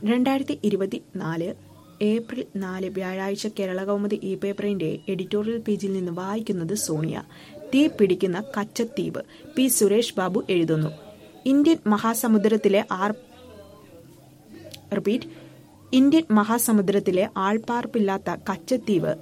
രണ്ടായിരത്തി ഇരുപത്തിനാല് ഏപ്രിൽ നാല് വ്യാഴാഴ്ച കേരളകൗമുദി ഈ പേപ്പറിന്റെ എഡിറ്റോറിയൽ പേജിൽ നിന്ന് വായിക്കുന്നത് സോണിയ തീ പിടിക്കുന്ന കച്ചത്തീവ് പി സുരേഷ് ബാബു എഴുതുന്നു ഇന്ത്യൻ മഹാസമുദ്രത്തിലെ ആർ റിപ്പീറ്റ് ഇന്ത്യൻ മഹാസമുദ്രത്തിലെ ആൾപ്പാർപ്പില്ലാത്ത കച്ചത്തീവ്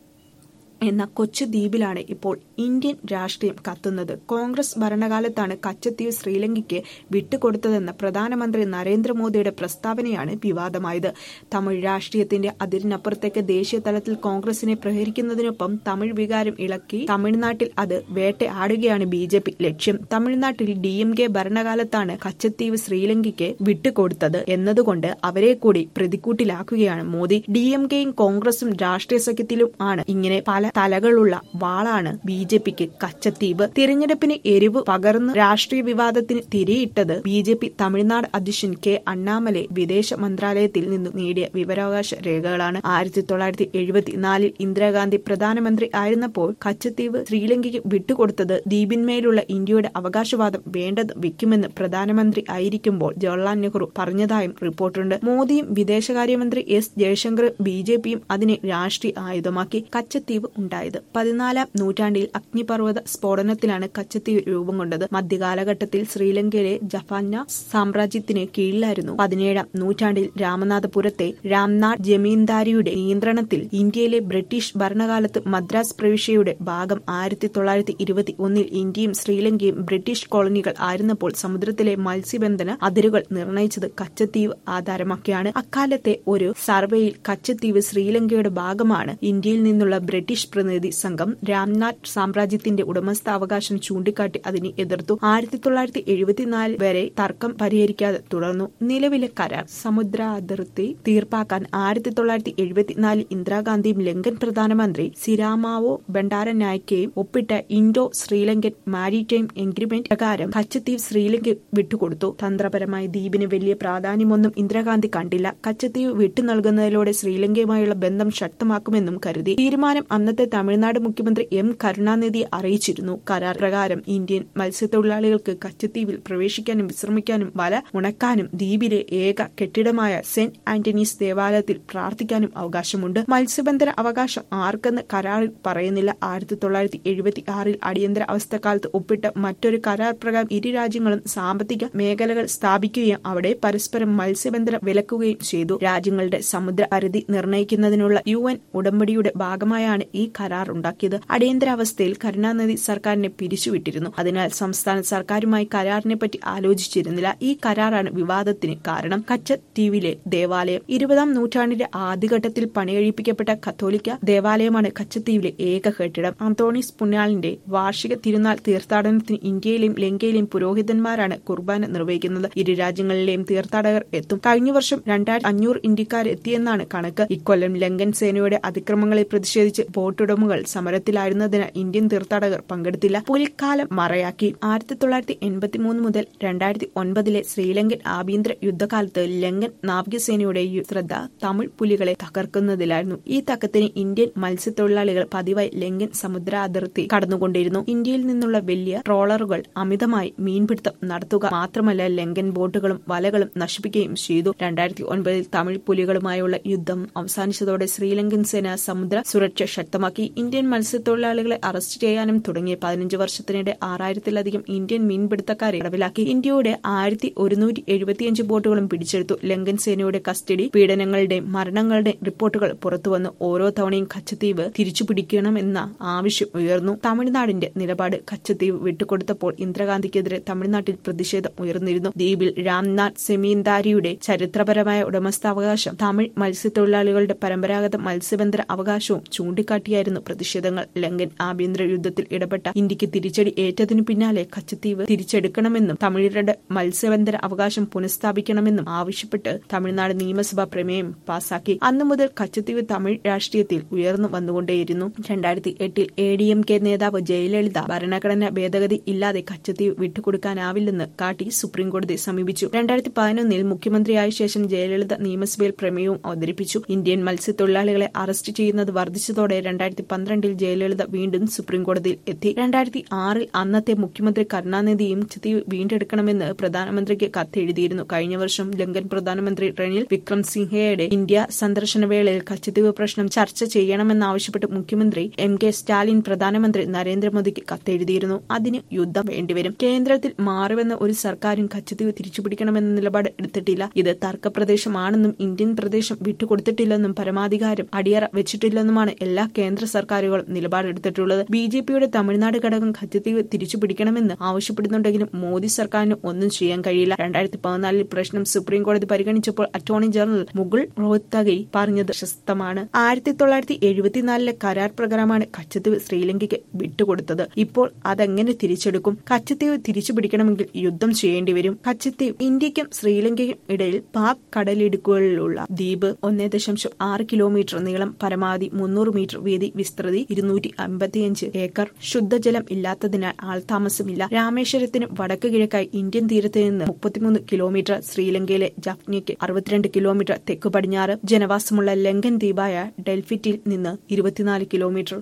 എന്ന കൊച്ചു ദ്വീപിലാണ് ഇപ്പോൾ ഇന്ത്യൻ രാഷ്ട്രീയം കത്തുന്നത് കോൺഗ്രസ് ഭരണകാലത്താണ് കച്ചത്തീവ് ശ്രീലങ്കയ്ക്ക് വിട്ടുകൊടുത്തതെന്ന പ്രധാനമന്ത്രി നരേന്ദ്രമോദിയുടെ പ്രസ്താവനയാണ് വിവാദമായത് തമിഴ് രാഷ്ട്രീയത്തിന്റെ അതിരിനപ്പുറത്തേക്ക് ദേശീയ തലത്തിൽ കോൺഗ്രസിനെ പ്രഹരിക്കുന്നതിനൊപ്പം തമിഴ് വികാരം ഇളക്കി തമിഴ്നാട്ടിൽ അത് വേട്ടയാടുകയാണ് ബി ജെ പി ലക്ഷ്യം തമിഴ്നാട്ടിൽ ഡി എം കെ ഭരണകാലത്താണ് കച്ചത്തീവ് ശ്രീലങ്കയ്ക്ക് വിട്ടുകൊടുത്തത് എന്നതുകൊണ്ട് അവരെ കൂടി പ്രതിക്കൂട്ടിലാക്കുകയാണ് മോദി ഡി എം കെയും കോൺഗ്രസും രാഷ്ട്രീയ സഖ്യത്തിലും ആണ് ഇങ്ങനെ പല തലകളുള്ള വാളാണ് ബി ജെ പിക്ക് കച്ചത്തീവ് തിരഞ്ഞെടുപ്പിന് എരിവ് പകർന്ന് രാഷ്ട്രീയ വിവാദത്തിന് തിരിയിട്ടത് ബി ജെ പി തമിഴ്നാട് അധ്യക്ഷൻ കെ അണ്ണാമലെ വിദേശ മന്ത്രാലയത്തിൽ നിന്നും നേടിയ വിവരാവകാശ രേഖകളാണ് ആയിരത്തി തൊള്ളായിരത്തി എഴുപത്തിനാലിൽ ഇന്ദിരാഗാന്ധി പ്രധാനമന്ത്രി ആയിരുന്നപ്പോൾ കച്ചത്തീവ് ശ്രീലങ്കയ്ക്ക് വിട്ടുകൊടുത്തത് ദ്വീപിന്മേലുള്ള ഇന്ത്യയുടെ അവകാശവാദം വേണ്ടത് വെക്കുമെന്ന് പ്രധാനമന്ത്രി ആയിരിക്കുമ്പോൾ ജവഹർലാൽ നെഹ്റു പറഞ്ഞതായും റിപ്പോർട്ടുണ്ട് മോദിയും വിദേശകാര്യമന്ത്രി എസ് ജയശങ്കർ ബി ജെ പിയും അതിനെ രാഷ്ട്രീയ ആയുധമാക്കി കച്ചത്തീവ് ഉണ്ടായത് പതിനാലാം നൂറ്റാണ്ടിൽ അഗ്നിപർവ്വത സ്ഫോടനത്തിലാണ് കച്ചത്തീവ് രൂപം കൊണ്ടത് മധ്യകാലഘട്ടത്തിൽ ശ്രീലങ്കയിലെ ജഫാന സാമ്രാജ്യത്തിന് കീഴിലായിരുന്നു പതിനേഴാം നൂറ്റാണ്ടിൽ രാമനാഥപുരത്തെ രാംനാഥ് ജമീന്ദാരിയുടെ നിയന്ത്രണത്തിൽ ഇന്ത്യയിലെ ബ്രിട്ടീഷ് ഭരണകാലത്ത് മദ്രാസ് പ്രവിശ്യയുടെ ഭാഗം ആയിരത്തി തൊള്ളായിരത്തി ഇരുപത്തി ഒന്നിൽ ഇന്ത്യയും ശ്രീലങ്കയും ബ്രിട്ടീഷ് കോളനികൾ ആയിരുന്നപ്പോൾ സമുദ്രത്തിലെ മത്സ്യബന്ധന അതിരുകൾ നിർണയിച്ചത് കച്ചത്തീവ് ആധാരമാക്കിയാണ് അക്കാലത്തെ ഒരു സർവേയിൽ കച്ചത്തീവ് ശ്രീലങ്കയുടെ ഭാഗമാണ് ഇന്ത്യയിൽ നിന്നുള്ള ബ്രിട്ടീഷ് പ്രതിനിധി സംഘം രാംനാഥ് സാമ്രാജ്യത്തിന്റെ ഉടമസ്ഥാവകാശം ചൂണ്ടിക്കാട്ടി അതിനെ എതിർത്തു ആയിരത്തി തൊള്ളായിരത്തി എഴുപത്തിനാല് വരെ തർക്കം പരിഹരിക്കാതെ തുടർന്നു നിലവിലെ കരാർ സമുദ്ര അതിർത്തി തീർപ്പാക്കാൻ ആയിരത്തി തൊള്ളായിരത്തി എഴുപത്തിനാലിൽ ഇന്ദിരാഗാന്ധിയും ലങ്കൻ പ്രധാനമന്ത്രി സിരാമാവോ ഭണ്ഡാരനായിക്കയും ഒപ്പിട്ട ഇൻഡോ ശ്രീലങ്കൻ മാരിടൈം എഗ്രിമെന്റ് പ്രകാരം കച്ചത്തീവ് ശ്രീലങ്ക വിട്ടുകൊടുത്തു തന്ത്രപരമായി ദ്വീപിന് വലിയ പ്രാധാന്യമൊന്നും ഇന്ദിരാഗാന്ധി കണ്ടില്ല കച്ചത്തീവ് വിട്ടു നൽകുന്നതിലൂടെ ശ്രീലങ്കയുമായുള്ള ബന്ധം ശക്തമാക്കുമെന്നും കരുതി തീരുമാനം അന്നത്തെ തമിഴ്നാട് മുഖ്യമന്ത്രി എം കരുണാനിധി അറിയിച്ചിരുന്നു കരാർ പ്രകാരം ഇന്ത്യൻ മത്സ്യത്തൊഴിലാളികൾക്ക് കച്ചത്തീവിൽ പ്രവേശിക്കാനും വിശ്രമിക്കാനും വല ഉണക്കാനും ദ്വീപിലെ ഏക കെട്ടിടമായ സെന്റ് ആന്റണീസ് ദേവാലയത്തിൽ പ്രാർത്ഥിക്കാനും അവകാശമുണ്ട് മത്സ്യബന്ധന അവകാശം ആർക്കെന്ന് കരാറിൽ പറയുന്നില്ല ആയിരത്തി തൊള്ളായിരത്തി എഴുപത്തി ആറിൽ അടിയന്തര അവസ്ഥക്കാലത്ത് ഒപ്പിട്ട മറ്റൊരു കരാർ പ്രകാരം ഇരു രാജ്യങ്ങളും സാമ്പത്തിക മേഖലകൾ സ്ഥാപിക്കുകയും അവിടെ പരസ്പരം മത്സ്യബന്ധനം വിലക്കുകയും ചെയ്തു രാജ്യങ്ങളുടെ സമുദ്ര പരിധി നിർണ്ണയിക്കുന്നതിനുള്ള യു എൻ ഉടമ്പടിയുടെ ഭാഗമായാണ് ഈ കരാർ ഉണ്ടാക്കിയത് അടിയന്തരാവസ്ഥയിൽ കരുണാനിധി സർക്കാരിനെ പിരിച്ചുവിട്ടിരുന്നു അതിനാൽ സംസ്ഥാന സർക്കാരുമായി കരാറിനെ പറ്റി ആലോചിച്ചിരുന്നില്ല ഈ കരാറാണ് വിവാദത്തിന് കാരണം കച്ചത്തീവിലെ ദേവാലയം ഇരുപതാം നൂറ്റാണ്ടിന്റെ ആദ്യഘട്ടത്തിൽ പണികഴിപ്പിക്കപ്പെട്ട കത്തോലിക്ക ദേവാലയമാണ് കച്ചത്തീവിലെ ഏക കെട്ടിടം അന്തോണീസ് പുണ്യാളിന്റെ വാർഷിക തിരുനാൾ തീർത്ഥാടനത്തിന് ഇന്ത്യയിലെയും ലങ്കയിലെയും പുരോഹിതന്മാരാണ് കുർബാന നിർവഹിക്കുന്നത് ഇരു രാജ്യങ്ങളിലെയും തീർത്ഥാടകർ എത്തും കഴിഞ്ഞ വർഷം രണ്ടായിരത്തി അഞ്ഞൂറ് ഇന്ത്യക്കാർ എത്തിയെന്നാണ് കണക്ക് ഇക്കൊല്ലം ലങ്കൻ സേനയുടെ അതിക്രമങ്ങളെ പ്രതിഷേധിച്ച് ബോട്ടുടമകൾ സമരത്തിലായിരുന്നതിനാൽ ഇന്ത്യൻ തീർത്ഥാടകർ പങ്കെടുത്തില്ല പുലിക്കാലം മറയാക്കി ആയിരത്തി തൊള്ളായിരത്തി എൺപത്തിമൂന്ന് മുതൽ രണ്ടായിരത്തി ഒൻപതിലെ ശ്രീലങ്കൻ ആഭ്യന്തര യുദ്ധകാലത്ത് ലങ്കൻ നാവികസേനയുടെ ശ്രദ്ധ തമിഴ് പുലികളെ തകർക്കുന്നതിലായിരുന്നു ഈ തക്കത്തിന് ഇന്ത്യൻ മത്സ്യത്തൊഴിലാളികൾ പതിവായി ലങ്കൻ സമുദ്ര അതിർത്തി കടന്നുകൊണ്ടിരുന്നു ഇന്ത്യയിൽ നിന്നുള്ള വലിയ ട്രോളറുകൾ അമിതമായി മീൻപിടുത്തം നടത്തുക മാത്രമല്ല ലങ്കൻ ബോട്ടുകളും വലകളും നശിപ്പിക്കുകയും ചെയ്തു രണ്ടായിരത്തി ഒൻപതിൽ തമിഴ് പുലികളുമായുള്ള യുദ്ധം അവസാനിച്ചതോടെ ശ്രീലങ്കൻ സേന സമുദ്ര സുരക്ഷ ശക്തമാക്കി ഇന്ത്യൻ മത്സ്യത്തൊഴിലാളികളെ അറസ്റ്റ് ചെയ്യാനും തുടങ്ങി പതിനഞ്ച് വർഷത്തിനിടെ ആറായിരത്തിലധികം ഇന്ത്യൻ മീൻപിടുത്തക്കാരെ തടവിലാക്കി ഇന്ത്യയുടെ ആയിരത്തി ഒരുന്നൂറ്റി എഴുപത്തിയഞ്ച് ബോട്ടുകളും പിടിച്ചെടുത്തു ലങ്കൻ സേനയുടെ കസ്റ്റഡി പീഡനങ്ങളുടെയും മരണങ്ങളുടെയും റിപ്പോർട്ടുകൾ പുറത്തുവന്നു ഓരോ തവണയും കച്ചത്തീവ് തിരിച്ചുപിടിക്കണമെന്ന ആവശ്യം ഉയർന്നു തമിഴ്നാടിന്റെ നിലപാട് കച്ചത്തീവ് വിട്ടുകൊടുത്തപ്പോൾ ഇന്ദിരാഗാന്ധിക്കെതിരെ തമിഴ്നാട്ടിൽ പ്രതിഷേധം ഉയർന്നിരുന്നു ദ്വീപിൽ രാംനാഥ് സെമീന്ദാരിയുടെ ചരിത്രപരമായ ഉടമസ്ഥാവകാശം തമിഴ് മത്സ്യത്തൊഴിലാളികളുടെ പരമ്പരാഗത മത്സ്യബന്ധന അവകാശവും ചൂണ്ടിക്കാട്ടിയായിരുന്നു പ്രതിഷേധങ്ങൾ ലങ്കൻ ആഭ്യന്തര യുദ്ധത്തിൽ ഇടപെട്ട ഇന്ത്യക്ക് തിരിച്ചടി ഏറ്റതിനു പിന്നാലെ കച്ചത്തീവ് തിരിച്ചെടുക്കണമെന്നും തമിഴരുടെ മത്സ്യബന്ധന അവകാശം പുനഃസ്ഥാപിക്കണമെന്നും ആവശ്യപ്പെട്ട് തമിഴ്നാട് നിയമസഭ പ്രമേയം പാസാക്കി അന്നു മുതൽ കച്ചത്തീവ് തമിഴ് രാഷ്ട്രീയത്തിൽ ഉയർന്നു വന്നുകൊണ്ടേയിരുന്നു രണ്ടായിരത്തി എട്ടിൽ എ ഡി എം കെ നേതാവ് ജയലളിത ഭരണഘടനാ ഭേദഗതി ഇല്ലാതെ കച്ചത്തീവ് വിട്ടുകൊടുക്കാനാവില്ലെന്ന് കാട്ടി സുപ്രീംകോടതിയെ സമീപിച്ചു രണ്ടായിരത്തി പതിനൊന്നിൽ മുഖ്യമന്ത്രിയായ ശേഷം ജയലളിത നിയമസഭയിൽ പ്രമേയവും അവതരിപ്പിച്ചു ഇന്ത്യൻ മത്സ്യത്തൊഴിലാളികളെ അറസ്റ്റ് ചെയ്യുന്നത് വർദ്ധിച്ചതോടെ രണ്ടായിരത്തി രണ്ടായിരത്തി പന്ത്രണ്ടിൽ ജയലളിത വീണ്ടും സുപ്രീംകോടതിയിൽ എത്തി രണ്ടായിരത്തി ആറിൽ അന്നത്തെ മുഖ്യമന്ത്രി കരുണാനിധിയും കച്ചത്തീവ് വീണ്ടെടുക്കണമെന്ന് പ്രധാനമന്ത്രിക്ക് കത്തെഴുതിയിരുന്നു കഴിഞ്ഞ വർഷം ലങ്കൻ പ്രധാനമന്ത്രി റെനിൽ വിക്രം സിംഹയുടെ ഇന്ത്യ സന്ദർശന വേളയിൽ കച്ചത്തീവ് പ്രശ്നം ചർച്ച ചെയ്യണമെന്നാവശ്യപ്പെട്ട് മുഖ്യമന്ത്രി എം കെ സ്റ്റാലിൻ പ്രധാനമന്ത്രി നരേന്ദ്രമോദിക്ക് കത്തെഴുതിയിരുന്നു അതിന് യുദ്ധം വേണ്ടിവരും കേന്ദ്രത്തിൽ മാറുമെന്ന ഒരു സർക്കാരും കച്ചത്തീവ് തിരിച്ചുപിടിക്കണമെന്ന നിലപാട് എടുത്തിട്ടില്ല ഇത് തർക്കപ്രദേശമാണെന്നും ഇന്ത്യൻ പ്രദേശം വിട്ടുകൊടുത്തിട്ടില്ലെന്നും പരമാധികാരം അടിയറ വെച്ചിട്ടില്ലെന്നുമാണ് എല്ലാ കേന്ദ്ര സർക്കാരുകളും നിലപാടെടുത്തിട്ടുള്ളത് ബി ജെ പിയുടെ തമിഴ്നാട് ഘടകം കച്ചത്തീവ് തിരിച്ചുപിടിക്കണമെന്ന് ആവശ്യപ്പെടുന്നുണ്ടെങ്കിലും മോദി സർക്കാരിന് ഒന്നും ചെയ്യാൻ കഴിയില്ല രണ്ടായിരത്തി പതിനാലിൽ പ്രശ്നം സുപ്രീം കോടതി പരിഗണിച്ചപ്പോൾ അറ്റോർണി ജനറൽ മുകുൾ റോഹ്തഗി പറഞ്ഞത് പ്രശസ്തമാണ് ആയിരത്തി തൊള്ളായിരത്തി എഴുപത്തിനാലിലെ കരാർ പ്രകാരമാണ് കച്ചത്തീവ് ശ്രീലങ്കയ്ക്ക് വിട്ടുകൊടുത്തത് ഇപ്പോൾ അതെങ്ങനെ തിരിച്ചെടുക്കും കച്ചത്തീവ് തിരിച്ചുപിടിക്കണമെങ്കിൽ യുദ്ധം ചെയ്യേണ്ടി വരും കച്ചത്തീവ് ഇന്ത്യക്കും ശ്രീലങ്കയ്ക്കും ഇടയിൽ പാക് കടലിടുക്കുകളിലുള്ള ദ്വീപ് ഒന്നേ ദശാംശം ആറ് കിലോമീറ്റർ നീളം പരമാവധി മുന്നൂറ് മീറ്റർ വീതി വിസ്തൃതി ഇരുന്നൂറ്റി അമ്പത്തിയഞ്ച് ഏക്കർ ശുദ്ധജലം ഇല്ലാത്തതിനാൽ ആൾതാമസമില്ല രാമേശ്വരത്തിന് വടക്ക് കിഴക്കായി ഇന്ത്യൻ തീരത്ത് നിന്ന് മുപ്പത്തിമൂന്ന് കിലോമീറ്റർ ശ്രീലങ്കയിലെ ജഫ്നിക്ക് അറുപത്തിരണ്ട് കിലോമീറ്റർ തെക്ക് പടിഞ്ഞാറ് ജനവാസമുള്ള ലങ്കൻ ദ്വീപായ ഡെൽഫിറ്റിൽ നിന്ന് ഇരുപത്തിനാല് കിലോമീറ്റർ